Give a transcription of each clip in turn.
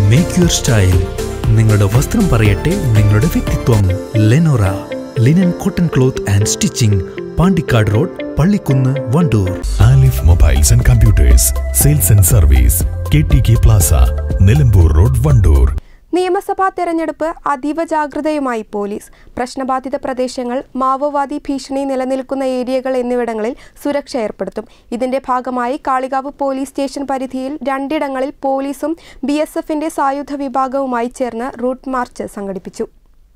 make your style നിങ്ങളുടെ വസ്ത്രം പറയട്ടെ നിങ്ങളുടെ വ്യക്തിത്വം Lenora linen cotton cloth and stitching Pandikkad road Pallikkunnu Wandoor Alif mobiles and computers sales and service K T K plaza Nilambur road Wandoor നിയമസഭാ തെരഞ്ഞെടുപ്പ് അതീവ ജാഗ്രതയുമായി പോലീസ് പ്രശ്നബാധിത പ്രദേശങ്ങൾ മാവോവാദി ഭീഷണി നിലനിൽക്കുന്ന ഏരിയകൾ എന്നിവിടങ്ങളിൽ സുരക്ഷ ഏർപ്പെടുത്തും ഇതിന്റെ ഭാഗമായി കാളികാവ് പോലീസ് സ്റ്റേഷൻ പരിധിയിൽ രണ്ടിടങ്ങളിൽ പോലീസും ബി എസ് എഫിന്റെ സായുധ വിഭാഗവുമായി ചേർന്ന് റൂട്ട് മാർച്ച് സംഘടിപ്പിച്ചു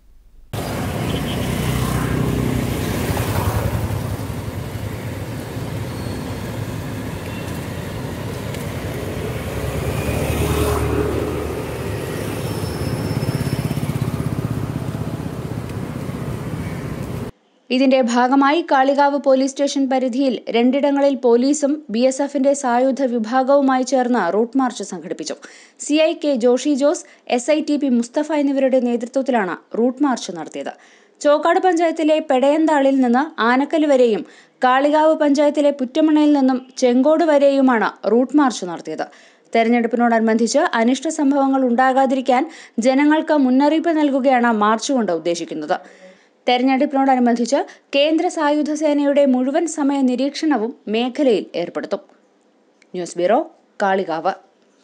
ഇതിന്റെ ഭാഗമായി കാളികാവ് പോലീസ് സ്റ്റേഷൻ പരിധിയിൽ രണ്ടിടങ്ങളിൽ പോലീസും ബി എസ് എഫിന്റെ സായുധ വിഭാഗവുമായി ചേർന്ന് റൂട്ട് മാർച്ച് സംഘടിപ്പിച്ചു C I K Joshi Jose S I T P Mustafa എന്നിവരുടെ നേതൃത്വത്തിലാണ് റൂട്ട് മാർച്ച് നടത്തിയത് ചോക്കാട് പഞ്ചായത്തിലെ പെടയന്താളിൽ നിന്ന് ആനക്കല് വരെയും കാളികാവ് പഞ്ചായത്തിലെ പുറ്റമണയിൽ നിന്നും ചെങ്കോട് വരെയുമാണ് റൂട്ട് മാർച്ച് നടത്തിയത് തെരഞ്ഞെടുപ്പിനോടനുബന്ധിച്ച് അനിഷ്ട സംഭവങ്ങൾ ഉണ്ടാകാതിരിക്കാൻ ജനങ്ങൾക്ക് മുന്നറിയിപ്പ് നൽകുകയാണ് മാർച്ച് കൊണ്ട് ഉദ്ദേശിക്കുന്നത് തെരഞ്ഞെടുപ്പിനോടനുബന്ധിച്ച് കേന്ദ്ര സായുധ സേനയുടെ മുഴുവൻ സമയ നിരീക്ഷണവും മേഖലയിൽ ഏർപ്പെടുത്തും news bureau Kalikavu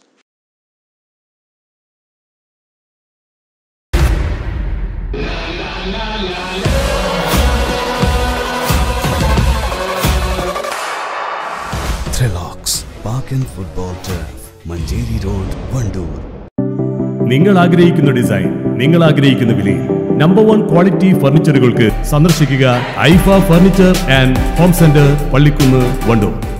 Trilox park and football turf Manjeri road Wandoor നിങ്ങൾ ആഗ്രഹിക്കുന്ന ഡിസൈൻ നിങ്ങൾ ആഗ്രഹിക്കുന്ന വിലയിൽ നമ്പർ വൺ ക്വാളിറ്റി ഫർണിച്ചറുകൾക്ക് സന്ദർശിക്കുക Aifa furniture and home centre Pallikkunnu Wandoor